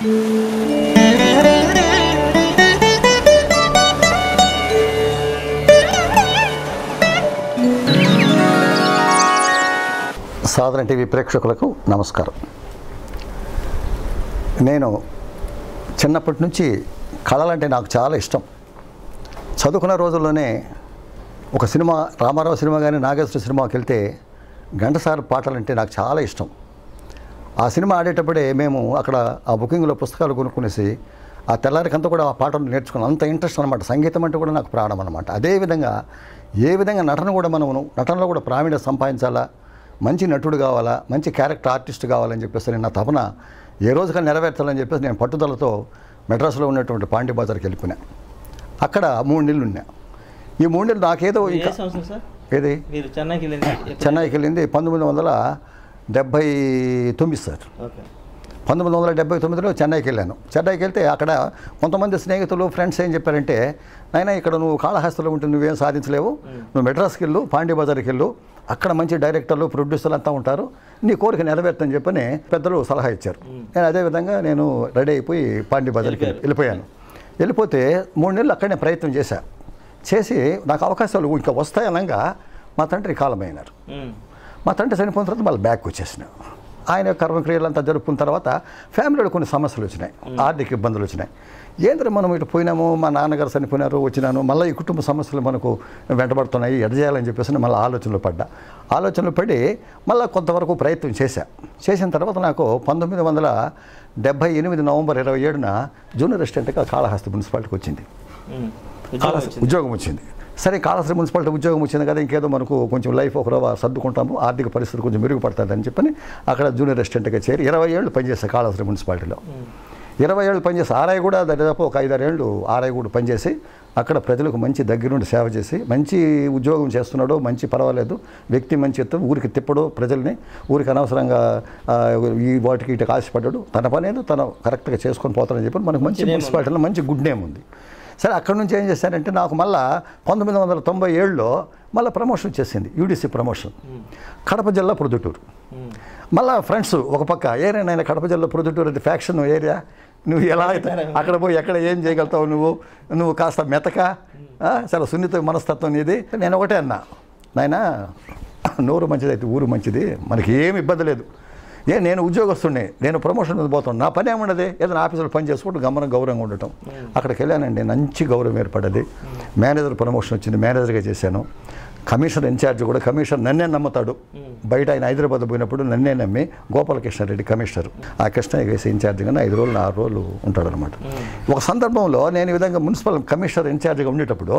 సాధారణ టీవీ ప్రేక్షకులకు నమస్కారం నేను చిన్నప్పటి నుంచి కళలంటే నాకు చాలా ఇష్టం చదువుకున్న రోజుల్లోనే ఒక సినిమా రామారావు సినిమా కానీ నాగేశ్వర సినిమాకి వెళ్తే ఘంటసాల పాటలంటే నాకు చాలా ఇష్టం ఆ సినిమా ఆడేటప్పుడే మేము అక్కడ ఆ బుకింగ్లో పుస్తకాలు కొనుక్కునేసి ఆ తెల్లారికంతా కూడా ఆ పాటలు నేర్చుకున్నాం అంత ఇంట్రెస్ట్ అనమాట సంగీతం అంటే కూడా నాకు ప్రాణం అనమాట అదేవిధంగా ఏ విధంగా నటన కూడా మనము నటనలో కూడా ప్రావీణ్యం సంపాదించాలా మంచి నటుడు కావాలా మంచి క్యారెక్టర్ ఆర్టిస్ట్ కావాలని చెప్పేసి నేను నా తపన ఏ రోజుకైనా నెరవేర్చాలని చెప్పేసి నేను పట్టుదలతో మెడ్రాస్లో ఉన్నటువంటి పాండ్య బజార్కి వెళ్ళిపోయినా అక్కడ మూడు నెలలు ఉన్నా ఈ మూడు నెలలు నాకేదో ఏ ఇంకా సంవత్సరం సార్ ఏది మీరు చెన్నైకి వెళ్ళింది ఎప్పుడు? చెన్నైకి వెళ్ళింది పంతొమ్మిది వందల డెబ్భై తొమ్మిది సార్ ఓకే పంతొమ్మిది వందల డెబ్బై తొమ్మిదిలో చెన్నైకి వెళ్ళాను చెన్నైకి వెళ్తే అక్కడ కొంతమంది స్నేహితులు ఫ్రెండ్స్ ఏం చెప్పారంటే నాయనా ఇక్కడ నువ్వు కాళహస్తిలో ఉంటే నువ్వేం సాధించలేవు నువ్వు మెడ్రాస్కి వెళ్ళు పాండ్య బజార్కి వెళ్ళు అక్కడ మంచి డైరెక్టర్లు ప్రొడ్యూసర్లు అంతా ఉంటారు నీ కోరిక నెరవేర్తని చెప్పని పెద్దలు సలహా ఇచ్చారు నేను అదేవిధంగా నేను రెడీ అయిపోయి పాండ్య బజార్కి వెళ్ళిపోయారు. వెళ్ళిపోయాను వెళ్ళిపోతే మూడు నెలలు అక్కడనే ప్రయత్నం చేశా చేసి నాకు అవకాశాలు ఇంకా వస్తాయనగా మా తండ్రి కాలమైనారు ఉమ్. మా తండ్రి చనిపోయిన తర్వాత మళ్ళీ బ్యాక్ వచ్చేసిన ఆయన కర్మక్రియలంతా జరుపుకున్న తర్వాత ఫ్యామిలీలో కొన్ని సమస్యలు వచ్చినాయి ఆర్థిక ఇబ్బందులు వచ్చినాయి ఏంద్ర మనం ఇటు పోయినాము మా నాన్నగారు చనిపోయినారు వచ్చినాను మళ్ళీ ఈ కుటుంబ సమస్యలు మనకు వెంటబడుతున్నాయి ఎడ చేయాలని చెప్పేసి మళ్ళీ ఆలోచనలు పడ్డా ఆలోచనలు పడి మళ్ళీ కొంతవరకు ప్రయత్నం చేశా చేసిన తర్వాత నాకు పంతొమ్మిది వందల డెబ్బై ఎనిమిది నవంబర్ ఇరవై ఏడున జూనియర్ అసిస్టెంట్గా కాళహస్తి మున్సిపాలిటీకి వచ్చింది ఉమ్. ఉద్యోగం కాళహస్తి వచ్చింది. ఉద్యోగం వచ్చింది సరే కాళహస్తి మున్సిపాలిటీ ఉద్యోగం వచ్చింది కదా ఇంకేదో మనకు కొంచెం లైఫ్ ఒక రవ్వ సర్దుకుంటాము ఆర్థిక పరిస్థితి కొంచెం మెరుగుపడుతుందని చెప్పని అక్కడ జూనియర్ అసిస్టెంట్గా చేరి ఇరవై ఏళ్ళు పనిచేస్తాను కాళహస్తి మున్సిపాలిటీలో ఇరవై ఏళ్ళు పనిచేసి ఆర్ఐ కూడా దాదాపు ఒక ఐదారు ఏళ్ళు ఆర్ఐ కూడా పనిచేసి అక్కడ ప్రజలకు మంచి దగ్గరుండి సేవ చేసి మంచి ఉద్యోగం చేస్తున్నాడు మంచి పర్వాలేదు వ్యక్తి మంచి ఎత్తు ఊరికి తిప్పడు ప్రజల్ని ఊరికి అనవసరంగా ఆ, ఈ వాటికి ఇటు ఆశపడ్డాడు తన పని ఏదో తను కరెక్ట్గా చేసుకొని పోతాడని చెప్పి మనకు మంచి name ఉంది. మున్సిపాలిటీలో మంచి గుడ్ నేమ్ ఉంది సరే అక్కడ నుంచి ఏం చేశారంటే నాకు మళ్ళా పంతొమ్మిది వందల తొంభై ఏడులో మళ్ళీ ప్రమోషన్ వచ్చేసింది యూడిసి ప్రమోషన్ కడప జిల్లా ప్రొద్దుటూరు ఉమ్. మళ్ళా ఫ్రెండ్స్ ఒక పక్క ఏరే నాయన కడప జిల్లా ప్రొద్దుటూరు అది ఫ్యాక్షన్ ఏరియా నువ్వు ఎలా అయితే అక్కడ పోయి ఎక్కడ ఏం చేయగలుగుతావు నువ్వు నువ్వు కాస్త మెతక ఆ, చాలా సున్నిత మనస్తత్వం నీది నేను ఒకటే అన్నా నాయన నోరు మంచిది అయితే ఊరు మంచిది మనకి ఏమి ఇబ్బంది లేదు ఏ నేను ఉద్యోగస్తుండే నేను ప్రమోషన్ మీద పోతాను నా పని ఏముండదు ఏదైనా ఆఫీసులో పని చేసుకుంటూ గమనం గౌరవంగా ఉండటం అక్కడికి వెళ్ళానండి మంచి గౌరవం ఏర్పడ్డది మేనేజర్ ప్రమోషన్ వచ్చింది మేనేజర్గా చేశాను కమిషనర్ ఇన్ఛార్జ్ కూడా కమిషనర్ నన్నే నమ్ముతాడు బయట ఆయన హైదరాబాద్ పోయినప్పుడు నన్నే నమ్మి గోపాలకృష్ణారెడ్డి కమిషనర్ ఆ కృష్ణ వేసి ఇన్ఛార్జ్గా ఐదు రోజులు ఆరు రోజులు ఉంటాడనమాట ఒక సందర్భంలో నేను ఈ విధంగా మున్సిపల్ కమిషనర్ ఇన్ఛార్జ్గా ఉండేటప్పుడు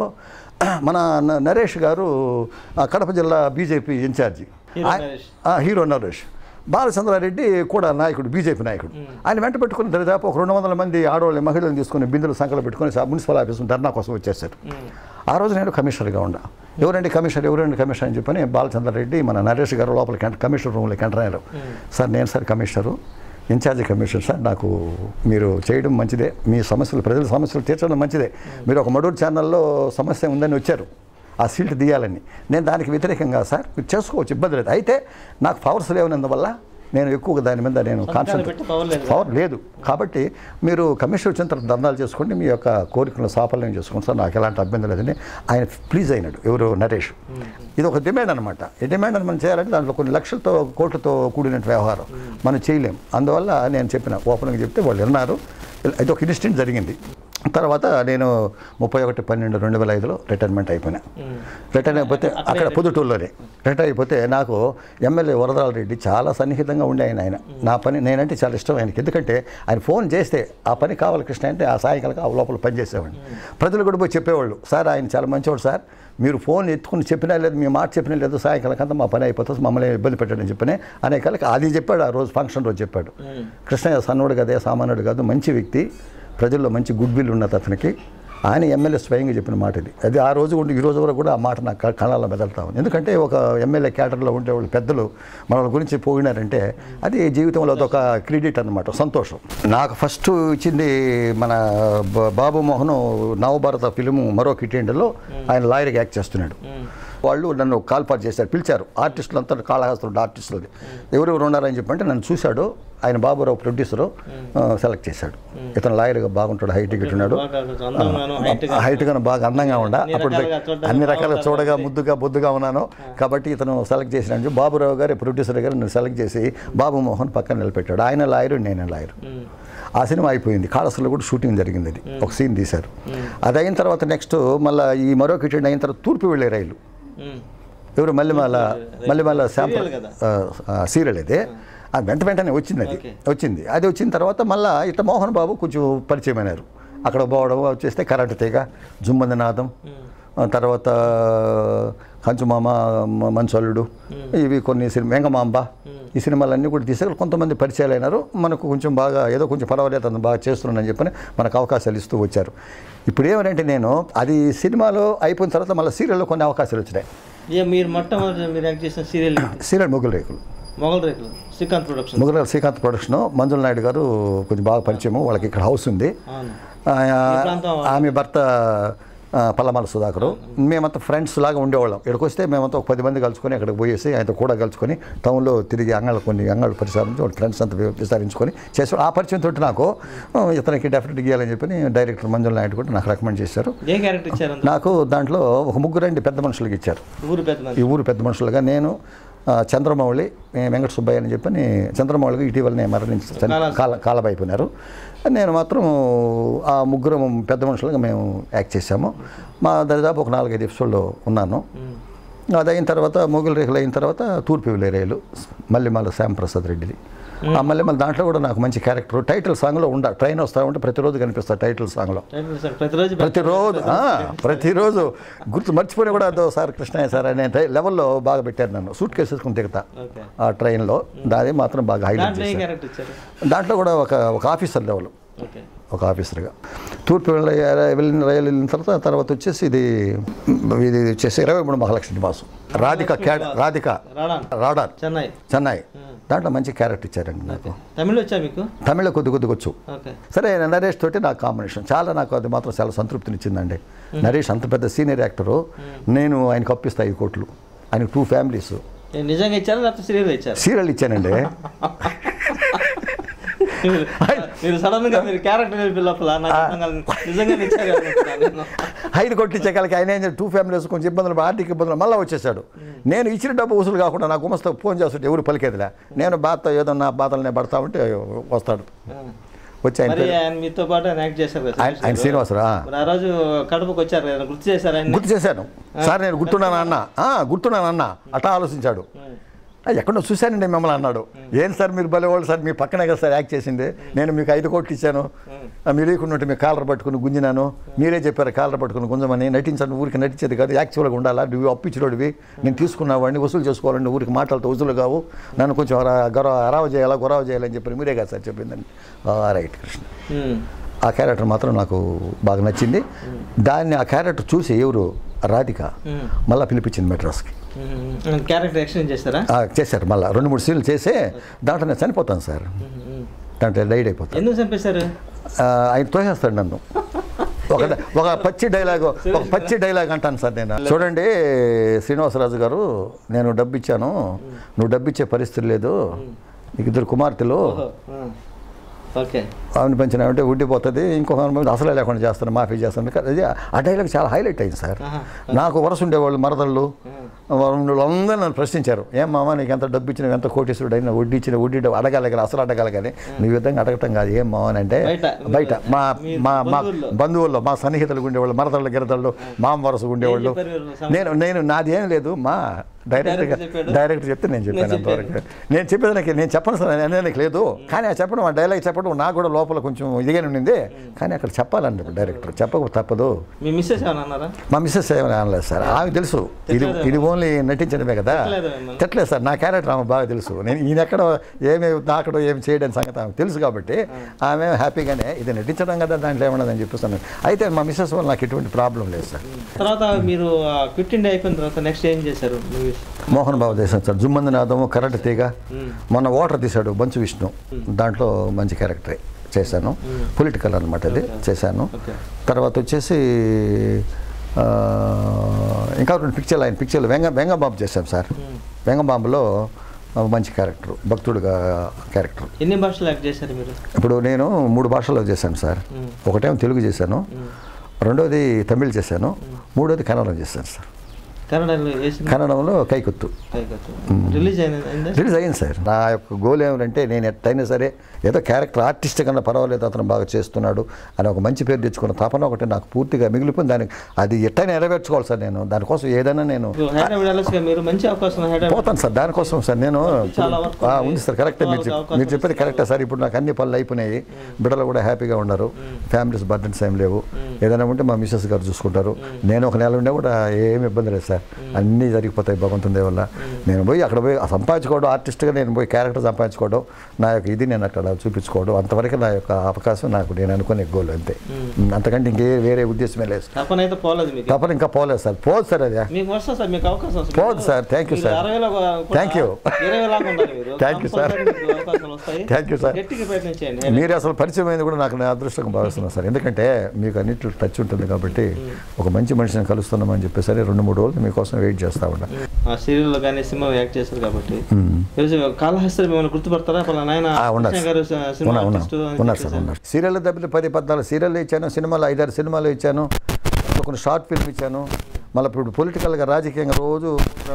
మన న- నరేష్ గారు ఆ, కడప జిల్లా బీజేపీ ఇన్ఛార్జి హీరో ఆయ- నరేష్. ఆ, హీరో నరేష్ బాలచంద్రారెడ్డి కూడా నాయకుడు బీజేపీ నాయకుడు ఆయన వెంట పెట్టుకుని దాదాపు ఒక రెండు వందల మంది ఆడవాళ్ళని మహిళలను తీసుకుని బిందులు సంఖ్యలో పెట్టుకుని సా- మున్సిపల్ ఆఫీస్ ధర్నా కోసం వచ్చేసారు ఆ రోజు నేను కమిషనర్గా ఉండా ఎవరండి కమిషనర్ ఎవరండి కమిషనర్ అని చెప్పని బాలచంద్రారెడ్డి మన నరేష్ గారు లోపలికి ఎంటర్ కమిషనర్ రూమ్లోకి ఎంటర్ అయ్యారు సార్ నేను sir commissioner incharge commissioner sir నాకు మీరు చేయడం మంచిదే మీ సమస్యలు ప్రజల సమస్యలు తీర్చడం మంచిదే మీరు ఒక మడూరు ఛానల్లో సమస్య ఉందని వచ్చారు ఆ సీట్ తీయాలని నేను దానికి వ్యతిరేకంగా సార్ మీరు చేసుకోవచ్చు ఇబ్బంది లేదు అయితే నాకు పవర్స్ లేవనందువల్ల నేను ఎక్కువగా దాని మీద నేను సంతకాలు కాన్సన్ట్రేట్ పెట్టి పవర్ లేదు పవర్ లేదు కాబట్టి మీరు కమిషన్ వచ్చిన తర్వాత ధర్నాలు చేసుకోండి మీ యొక్క కోరికలను సాఫల్యం చేసుకోండి సార్ నాకు ఎలాంటి అభ్యంతరం లేదని ఆయన ప్లీజ్ అయినాడు ఎవరు నరేష్ ఇది ఒక డిమాండ్ అనమాట ఈ డిమాండ్ అని మనం చేయాలంటే దాంట్లో కొన్ని లక్షలతో కోట్లతో కూడిన వ్యవహారం మనం చేయలేం అందువల్ల నేను చెప్పిన ఓపెన్గా చెప్తే వాళ్ళు విన్నారు ఇది ఒక ఇన్సిడెంట్ జరిగింది తర్వాత నేను ముప్పై ఒకటి పన్నెండు రెండు వేల ఐదులో రిటైర్మెంట్ అయిపోయినా రిటైర్ అయిపోతే అక్కడ పొద్దుటూరులోనే రిటైర్ అయిపోతే నాకు ఎమ్మెల్యే వరదరాల రెడ్డి చాలా సన్నిహితంగా ఉండే ఆయన ఆయన నా పని నేనంటే చాలా ఇష్టం ఆయనకి ఎందుకంటే ఆయన ఫోన్ చేస్తే ఆ పని కావాలి కృష్ణ అంటే ఆ సాయంకాలం ఆ లోపల పని చేసేవాడిని ప్రజలు కూడా పోయి చెప్పేవాళ్ళు సార్ ఆయన చాలా మంచివాడు సార్ మీరు ఫోన్ ఎత్తుకుని చెప్పినా లేదు మీ మాట చెప్పినా లేదు సాయంకాలం అంతా మా పని అయిపోతుంది మమ్మల్ని ఇబ్బంది పెట్టాడని చెప్పిన అనేకాలకి అది చెప్పాడు ఆ రోజు ఫంక్షన్ రోజు చెప్పాడు కృష్ణయ్య సన్నుడు కదే సామాన్యుడు కాదు మంచి వ్యక్తి ప్రజల్లో మంచి గుడ్ విల్ ఉన్నది అతనికి ఆయన ఎమ్మెల్యే స్వయంగా చెప్పిన మాట ఇది అది ఆ రోజు ఉండి ఈ రోజు వరకు కూడా ఆ మాట నాకు క- కళ్ళల్లో మెదలుతా ఉంది ఎందుకంటే ఒక ఎమ్మెల్యే క్యాటర్లో ఉండేవాళ్ళు పెద్దలు మన గురించి పోయినారంటే అది జీవితంలో అదొక క్రెడిట్ అనమాట సంతోషం నాకు ఫస్ట్ ఇచ్చింది మన బ- బాబు మోహన్ నవభారత ఫిలిము మరో కిటీండలో ఆయన లాయర్గా యాక్ట్ చేస్తున్నాడు వాళ్ళు నన్ను కాల్పాటు చేశారు పిలిచారు ఆర్టిస్టులు అంతా కాళహస్తులు ఆర్టిస్టులది ఎవరెవరు ఉన్నారని చెప్పంటే నన్ను చూశాడు ఆయన బాబురావు ప్రొడ్యూసరు సెలెక్ట్ చేశాడు ఇతను లాయర్గా బాగుంటాడు హైట్ గిట్ ఉన్నాడు బాగా కొంచెం అందంగాను హైట్ గా హైట్ గా బాగా అందంగా ఉండ అన్ని అప్పుడు రకాలుగా చూడడానికి అన్ని రకాల బాగుంటారు చూడగా కాబట్టి. ముద్దుగా బొద్దుగా ఉన్నాను కాబట్టి ఇతను సెలెక్ట్ చేసినాడు బాబురావు గారు ప్రొడ్యూసర్ గారు నన్ను సెలెక్ట్ చేసి బాబు మోహన్ పక్కన నిలబెట్టాడు ఆయన లాయరు నేను లాయరు ఉమ్, ఆ సినిమా అయిపోయింది కాళస్లో కూడా షూటింగ్ జరిగింది అది ఒక సీన్ తీశారు అది అయిన తర్వాత నెక్స్ట్ మళ్ళీ ఈ మరో కిటెండ్ అయిన తర్వాత తూర్పు వెళ్ళే రైలు ఉమ్, ఎవరు మళ్ళీ మళ్ళా మళ్ళీ మళ్ళీ శాంపుల్ కదా. సీరియల్ అయితే అది వెంట వెంటనే వచ్చింది అది ఓకే. వచ్చింది అది వచ్చిన తర్వాత మళ్ళీ ఇట్ట మోహన్ బాబు కొంచెం పరిచయం అయినారు అక్కడ పోవడం వచ్చేస్తే కరెంట్ తీగ జుమ్మంది నాదం ఆ తర్వాత కంచుమామ మ- మంచల్లుడు ఇవి కొన్ని సినిమా వెంగమాంబ ఈ సినిమాలన్నీ కూడా తీసారు కొంతమంది పరిచయాలు అయినారు మనకు కొంచెం బాగా ఏదో కొంచెం పర్వాలేదు అతను బాగా చేస్తున్నానని చెప్పని మనకు అవకాశాలు ఇస్తూ వచ్చారు ఇప్పుడు ఏమనంటే నేను అది సినిమాలో అయిపోయిన తర్వాత మళ్ళీ సీరియల్లో కొన్ని అవకాశాలు వచ్చినాయి ఏ మీరు మొట్టమొదటి మీరు యాక్ట్ చేసిన serial serial మొగ్గుల Rekulu Mogali Rekulu Srikanth production Moggula Srikanth production Manjula Naidu garu కొంచెం బాగా పరిచయము వాళ్ళకి ఇక్కడ హౌస్ ఉంది అవును ఆ, ప్రాంతం? ఆమె భర్త ఆ, పల్లమాల సుధాకరు మేమంతా ఫ్రెండ్స్ లాగా ఉండేవాళ్ళం ఇక్కడికి వస్తే మేమంతా ఒక పది మంది కలుసుకొని అక్కడికి పోయేసి ఆయనతో కూడా కలుసుకొని టౌన్లో తిరిగి అంగళ్ళు కొన్ని అంగళ్ళు పరిసరించి వాళ్ళ ఫ్రెండ్స్ అంతా వి- విస్తరించుకొని చేసి ఆ పరిచయం తోటి నాకు ఆ, ఇతనికి డెఫినెట్ గీయాలని చెప్పి డైరెక్టర్ మంజుల నాయుడు కూడా నాకు రికమెండ్ చేశారు ఏ క్యారెక్టర్ ఇచ్చారు అంత నాకు దాంట్లో ఒక ముగ్గురండి పెద్ద మనుషులకి ఇచ్చారు ఊరు పెద్ద ఈ మంది ఊరు పెద్ద మనుషులుగా నేను ఆ, చంద్రమౌళి ఏ, వెంకట సుబ్బయ్య అని చెప్పని చంద్రమౌళిగా ఇటీవలనే మరణించి చని- కాలాస్. కాల కాలమైపోయినారు నేను మాత్రం ఆ ముగ్గురు పెద్ద మనుషులుగా మేము యాక్ట్ చేశాము మా దరిదాపు ఒక నాలుగైదు ఎపిసోడ్లో ఉన్నాను ఉమ్, అది అయిన తర్వాత మొగులు రేఖలు అయిన తర్వాత తూర్పు విలేరేలు మల్లెమాల శ్యాంప్రసాద్ రెడ్డిది ఆ మల్లెమాల దాంట్లో కూడా నాకు మంచి క్యారెక్టర్ టైటిల్ సాంగ్లో ఉండ ట్రైన్ వస్తూ ఉంటే ప్రతిరోజు కనిపిస్తా టైటిల్ సాంగ్లో టైటిల్ సార్ ప్రతిరోజు ప్రతిరోజు ఆ, ప్రతిరోజు గుర్తు మర్చిపోయినా కూడా అదో సార్ కృష్ణయ్య సార్ అనే టై- లెవెల్లో బాగా పెట్టారు నన్ను సూట్ కేసు వేసుకుని దిగుతా ఓకే ఆ ట్రైన్లో దాని మాత్రం బాగా హైలైట్ దాంట్లో ఏ చేశారు క్యారెక్టర్ ఇచ్చారు దాంట్లో కూడా ఒక ఒక ఆఫీసర్ లెవెల్ ఓకే ఒక ఆఫీసర్గా తూర్పు వెళ్ళ వెళ్ళిన రైలు వెళ్ళిన తర్వాత తర్వాత వచ్చేసి ఇది ఇది వచ్చేసి ఇరవై మూడు మహాలక్ష్మి నివాసం రాధిక క్యాడ్ రాధిక రాడాన్ రాడార్ చెన్నై చెన్నై దాంట్లో మంచి క్యారెక్టర్ ఇచ్చారండి నాకు తమిళ్ వచ్చా మీకు తమిళ కొద్ది కొద్దిగా వచ్చు ఓకే సరే నరేష్ తోటి నాకు కాంబినేషన్ చాలా నాకు అది మాత్రం చాలా సంతృప్తినిచ్చిందండి నరేష్ అంత పెద్ద సీనియర్ యాక్టరు నేను ఆయనకు అప్పిస్తా ఈ కోట్లు ఆయనకు టూ ఫ్యామిలీస్ ఏ, నిజంగా ఇచ్చారా లేకపోతే సీరియల్ ఇచ్చారు సీరియల్ ఇచ్చానండి మీరు- మీరు సడన్ గా మీరు క్యారెక్టర్ నేర్పి లోపల నాకు అర్థం కాలేదు. నిజంగా ఇచ్చారు అనుకుంటున్నాను నేను. ఐదు కోట్లు ఇచ్చేకాలకి ఆయన ఏం చేశాడు, టూ ఫ్యామిలీస్ కొంచెం ఇబ్బందులు ఆర్థిక ఇబ్బందులు మళ్ళీ వచ్చేసాడు నేను ఇచ్చిన డబ్బు వసూలు కాకుండా నా గుమస్తా ఫోన్ చేస్తుంటే ఎవరు పలికేదిలే నేను బాధతో ఏదో నా బాధలు నేను పడతా ఉంటే వస్తాడు ఆ. వచ్చి ఆయన మరి పేరు- ఆయన మీతో పాటు ఆయన యాక్ట్ చేశారు కదా ఆయన- ఆయన శ్రీనివాసరా మరి ఆ రోజు కడపకు వచ్చారు కదా గుర్తు చేశారు ఆయన గుర్తు చేశాను సార్ నేను గుర్తున్నాను అన్న ఆ, గుర్తున్నాను అన్న అట్టా ఆలోచించాడు "ఆ, ఎక్కడో చూశానండి మిమ్మల్ని అన్నాడు ఏం సార్ మీరు భలేవాళ్ళు సార్ మీ పక్కనే కదా సార్ యాక్ట్ చేసింది నేను మీకు ఐదు కోట్లు ఇచ్చాను ఆ, మీరు లేకుండా మీ కాలర్ పట్టుకుని గుంజినాను మీరే చెప్పారు కాలర్ పట్టుకుని గుంజమని నటించాను ఊరికి నటించేది కాదు యాక్చువల్గా ఉండాలా నువ్వు అప్పించినోడివి నేను తీసుకున్నావాడిని వసూలు చేసుకోవాలండి ఊరికి మాటలతో వసూలు కావు నన్ను కొంచెం అరా- గొరవ అరావ చేయాలా గొరవ చేయాలని చెప్పి మీరే కదా సార్ చెప్పిందండి "ఆ, రైట్ కృష్ణ ఉమ్. ఆ క్యారెక్టర్ మాత్రం నాకు బాగా నచ్చింది దాన్ని ఆ క్యారెక్టర్ చూసి ఎవరు రాధిక ఉమ్. మళ్ళీ పిలిపించింది మెడ్రాస్కి ఉమ్. క్యారెక్టర్ ఎక్స్చేంజ్ చేస్తారా ఆ, చేశారు మళ్ళీ రెండు మూడు సీన్లు చేసి దాంట్లో నేను చనిపోతాను సార్ ఉమ్, ఉమ్. దాంట్లో లైడ్ అయిపోతాను ఎందుకు చంపేశారు ఆ, ఆయన తోసేస్తాడు నన్ను ఒక ఒక పచ్చి డైలాగ్ ఒక పచ్చి డైలాగ్ అంటాను సార్ నేను చూడండి శ్రీనివాసరాజు గారు నేను డబ్బు ఇచ్చాను నువ్వు డబ్బు ఇచ్చే పరిస్థితి లేదు నీకు ఇద్దరు కుమార్తెలు ఓహో. ఆ. ఓకే ఆమెను పెంచినామంటే ఉండిపోతుంది ఇంకొక ఆమె అసలే లేకుండా చేస్తాను మాఫీ చేస్తాను కానీ అది ఆ డైలాగ్ చాలా హైలైట్ అయింది సార్ ఆహా. నాకు వరస ఉండేవాళ్ళు మరదళ్ళు వాళ్ళందరూ నన్ను ప్రశ్నించారు ఏం మామ నీకు ఎంత డబ్బు ఇచ్చిన ఎంత కోటీశ్వరుడు అయినా వడ్డీ ఇచ్చిన వడ్డీ డబ్బు అడగాలి కానీ అసలు అడగాలి కానీ నువ్వు ఈ విధంగా అడగటం కాదు ఏం మామ అని అంటే బయట, బయట మా మీ మా మా బంధువుల్లో. బంధువుల్లో మా సన్నిహితులు ఉండేవాళ్ళు మరదళ్ళు గిరదళ్ళు మామ వరస ఉండేవాళ్ళు ఏం చెప్పారు మీరు? నేను నేను నాది ఏం లేదు మా డైరెక్ట్గా డైరెక్టర్ చెప్పాడు? డైరెక్టర్ చెప్తే నేను చెప్పాను నేను అంతవరకు నేను చెప్పేది నాకు నేను చెప్పను సార్ అనే నాకు లేదు కానీ ఆ చెప్పడం ఆ డైలాగ్ చెప్పడం నాకు కూడా లోపల కొంచెం ఇదిగానే ఉండింది కానీ అక్కడ చెప్పాలండి డైరెక్టర్ చెప్పక తప్పదు మీ మిస్సెస్ ఏమన్నా అన్నారా మా మిస్సెస్ ఏమైనా అనలేదు సార్ ఆమె తెలుసు ఇది ఇది ఓన్లీ నటించడమే కదా తిట్టలేదు మిమ్మల్ని? తిట్టలేదు సార్ నా క్యారెక్టర్ ఆమె బాగా తెలుసు నేను ఈయన ఎక్కడ ఏమి నాకడో ఏమి చేయడం సంగతి ఆమె తెలుసు కాబట్టి ఆమె హ్యాపీగానే ఇది నటించడం కదా దాంట్లో ఏమన్నదని చెప్పేస్తాను అయితే మా మిస్సెస్ వల్ల నాకు ఎటువంటి ప్రాబ్లం లేదు సార్ తర్వాత మీరు క్విట్ ఇండియా అయిపోయిన తర్వాత నెక్స్ట్ ఏం చేశారు మూవీస్ మోహన్ బాబు చేశాను సార్ జుమ్మంది నాదము కరెంట్ తీగ మ్మ్. మొన్న వాటర్ తీశాడు బంచు విష్ణు దాంట్లో మంచి క్యారెక్టరే చేశాను పొలిటికల్ అనమాట అది చేశాను ఓకే తర్వాత వచ్చేసి ఆ, ఇంకా రెండు పిక్చర్లు ఆయన పిక్చర్లు వెంగ వెంగబాబు చేశాం సార్ వెంగబాబులో ఆ, మంచి క్యారెక్టర్ భక్తుడుగా క్యారెక్టర్ ఎన్ని భాషలు యాక్ట్ చేశారు మీరు ఇప్పుడు నేను మూడు భాషల్లో చేశాను సార్ మ్మ్. ఒకటేమో తెలుగు చేశాను మ్మ్. రెండోది తమిళ్ చేశాను మూడోది కన్నడం చేశాను సార్ కన్నడలో ఏ సినిమా కన్నడంలో కైకుత్తు పైకొచ్చు. రిలీజ్ అయిన అయిందా రిలీజ్ అయింది సార్ నా యొక్క గోల్ ఏమిటంటే నేను ఎట్టయినా సరే ఏదో క్యారెక్టర్ ఆర్టిస్ట్ కన్నా పర్వాలేదు అతను బాగా చేస్తున్నాడు అని ఒక మంచి పేరు తెచ్చుకున్న తపన ఒకటి నాకు పూర్తిగా మిగిలిపోయింది దానికి అది ఎట్టయినా నెరవేర్చుకోవాలి సార్ నేను దానికోసం ఏదైనా నేను ఇప్పుడు హైదరాబాద్ వెళ్ళొచ్చుగా మీరు మంచి అవకాశం హైదరాబాద్ పోతాను సార్ దానికోసం సార్ నేను చాలా వర్క్ ఆ, ఉంది. ఉంది సార్ కరెక్టే మీరు చెప్- అవకాశం మీరు చెప్పేది కరెక్టే సార్ ఇప్పుడు నాకు అన్ని పనులు అయిపోయినాయి బిడ్డలు కూడా హ్యాపీగా ఉన్నారు ఫ్యామిలీస్ బర్డన్స్ ఏం లేవు ఏదైనా ఉంటే మా మిస్సెస్ గారు చూసుకుంటారు నేను ఒక నెల ఉండే కూడా ఏమి ఇబ్బంది లేదు సార్ అన్నీ జరిగిపోతాయి భగవంతుని వల్ల నేను పోయి అక్కడ పోయి సంపాదించుకోవడం ఆర్టిస్ట్గా నేను పోయి క్యారెక్టర్ సంపాదించుకోవడం నా యొక్క ఇది నేను అక్కడ చూపించుకోవడం అంతవరకు నా యొక్క అవకాశం నాకు నేను అనుకునే గోల్ అంతే అంతకంటే ఇంకే వేరే ఉద్దేశమే లేదు సార్. తపన అయితే పోలేదు మీకు తప్పని ఇంకా పోలేదు సార్ పోదు సార్ అది మీకు వస్తుంది సార్ మీకు అవకాశం వస్తుంది. పోదు సార్. Thank you, మీరు sir. అరవైలో కూడా Thank you. ఇరవై లాగా ఉండాలి మీరు Thank you, sir. Compulsory మీకు అవకాశాలు వస్తాయి Thank you, sir. గట్టిగా ప్రయత్నం చేయండి మీరు అసలు పరిచయం అయింది కూడా నాకు నా అదృష్టంగా భావిస్తున్నాను సార్ ఎందుకంటే మీకు అన్నింటిలో టచ్ ఉంటుంది కాబట్టి ఒక మంచి మనిషిని కలుస్తున్నామని చెప్పేసరి రెండు మూడు రోజులు మీకోసం వెయిట్ చేస్తా ఉన్నా ఆ సీరియల్లో కానీ సినిమా యాక్ట్ చేశారు కాబట్టి తెలుసు కాళహస్తి మిమ్మల్ని గుర్తుపడతారా పలానా ఆయన ఆ, ఉన్నారు కృష్ణ గారు స- సినిమా ఉన్నా ఉన్నా ఆర్టిస్టు అని ఉన్నారు సార్ చెప్పేసి. ఉన్నారు సీరియల్ తప్పితే పది పద్నాలుగు సీరియల్ ఇచ్చాను సినిమాలు ఐదారు సినిమాలు ఇచ్చాను కొన్ని షార్ట్ ఫిల్మ్ ఇచ్చాను మళ్ళీ ఇప్పుడు పొలిటికల్గా రాజకీయంగా రోజు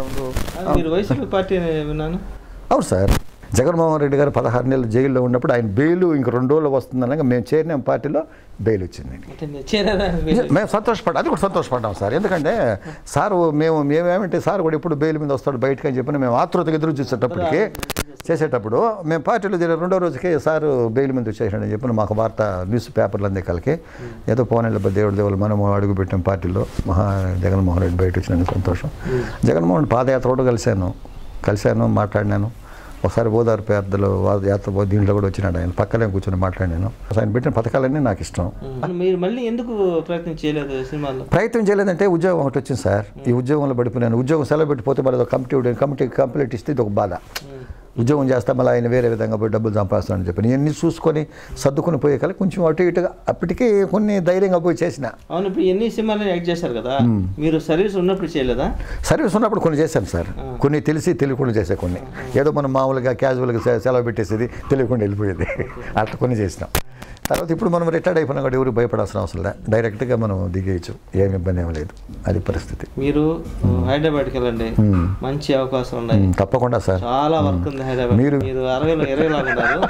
అది మీరు వైసీపీ పార్టీ అని విన్నాను అవును సార్ జగన్మోహన్ రెడ్డి గారు పదహారు నెలలు జైల్లో ఉన్నప్పుడు ఆయన బెయిల్ ఇంక రెండు రోజులు వస్తుందనగా మేము చేరిన పార్టీలో బెయిల్ వచ్చింది అంటే మీరు చేరారా మీరు? మేము సంతోషపడ్డాం అది కూడా సంతోషపడ్డాం సార్ ఎందుకంటే సార్ మేము మేమేమంటే సార్ కూడా ఇప్పుడు బెయిల్ మీద వస్తాడు బయటకు అని చెప్పి మేము ఆతృతగా ఎదురు చూసేటప్పటికి చేసేటప్పుడు మేము పార్టీలో జరిగిన రెండో రోజుకే సార్ బెయిల్ మీద వచ్చేసాడని చెప్పి మాకు వార్త న్యూస్ పేపర్లు అందే కలికి ఏదో పోనేళ్ళ దేవుడి దేవుళ్ళు మనము అడుగుపెట్టాం పార్టీలో మహా జగన్మోహన్ రెడ్డి బయట వచ్చినందుకు సంతోషం జగన్మోహన్ రెడ్డి పాదయాత్ర కూడా కలిశాను కలిశాను మాట్లాడినాను ఒకసారి ఓదారు పేదలు యాత్ర పో- దీంట్లో కూడా వచ్చినాడు ఆయన పక్కనే కూర్చొని మాట్లాడినాను ఆయన పెట్టిన పథకాలన్నీ నాకు ఇష్టం ఉమ్. మీరు మళ్ళీ ఎందుకు ప్రయత్నం చేయలేదు సినిమాల్లో ప్రయత్నం చేయలేదంటే ఉద్యోగం ఒకటి వచ్చింది సార్ ఈ ఉద్యోగంలో పడిపోయినాను ఉద్యోగం సెలవు పెట్టిపోతే మరి అదొక కమిటీ కమిటీ కంప్లీట్ ఇస్తే ఇది ఒక బాధ ఉద్యోగం చేస్తా మళ్ళీ ఆయన వేరే విధంగా పోయి డబ్బులు సంపాదిస్తానని చెప్పి ఇవన్నీ చూసుకొని సర్దుకొని పోయే కల కొంచెం అటు ఇటుగా అప్పటికి కొన్ని ధైర్యంగా పోయి చేసిన అవును ఇప్పుడు ఎన్ని సినిమాలు యాక్ట్ చేశారు కదా మీరు సర్వీస్ ఉన్నప్పుడు చేయలేదా సర్వీస్ ఉన్నప్పుడు కొన్ని చేశాను సార్ కొన్ని తెలిసి తెలియకుండా చేసే కొన్ని ఏదో మనం మామూలుగా క్యాజువల్గా సె- సెలవు పెట్టేసేది తెలియకుండా వెళ్ళిపోయేది అట్లా కొన్ని చేసినాం తర్వాత ఇప్పుడు మనం రిటైర్డ్ అయిపోయినా కూడా ఎవరు భయపడాల్సిన అవసరం లేదు డైరెక్ట్గా మనం దిగేయచ్చు ఏమి ఇబ్బంది ఏం లేదు అది పరిస్థితి మీరు హైదరాబాద్కి వెళ్ళండి మంచి అవకాశం ఉన్నాయి ఉమ్, తప్పకుండా సార్ చాలా వర్క్ ఉంది హైదరాబాద్ మీరు- మీరు అరవైలో ఇరవై లాగా ఉన్నారు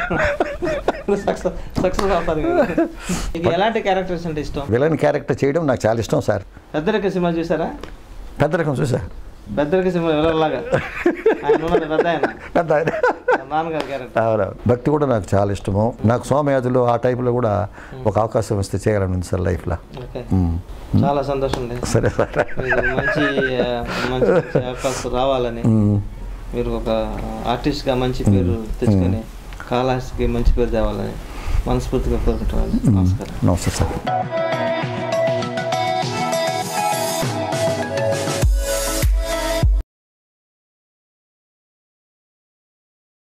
సక్సెస్ సక్సెస్ అవుతారు మీరు. మీకు ఎలాంటి క్యారెక్టర్స్ అంటే ఇష్టం విలన్ క్యారెక్టర్ చేయడం నాకు చాలా ఇష్టం సార్ పెద్దరిక సినిమా చూసారా పెద్ద రకం చూసా పెద్దరిక సినిమా ఎవరిలాగా ఆయన ఉన్నది పెద్ద ఆయన పెద్ద ఆయన. నాన్నగారి క్యారెక్టర్ అవును. భక్తి కూడా నాకు చాలా ఇష్టము నాకు సోమయాజులు ఆ టైపులో కూడా ఒక అవకాశం వస్తే చేయాలని ఉంది సార్ లైఫ్లో ఓకే ఉమ్. చాలా సంతోషం అండి సరే సార్ మీకు మంచి ఆ, మంచి మంచి అవకాశం రావాలని ఉమ్. మీరు ఒక ఆర్టిస్ట్గా మంచి పేరు తెచ్చుకొని కాళహస్తికి మంచి పేరు తేవాలని మనస్ఫూర్తిగా కోరుకుంటున్నాను నమస్కారం నమస్తే సార్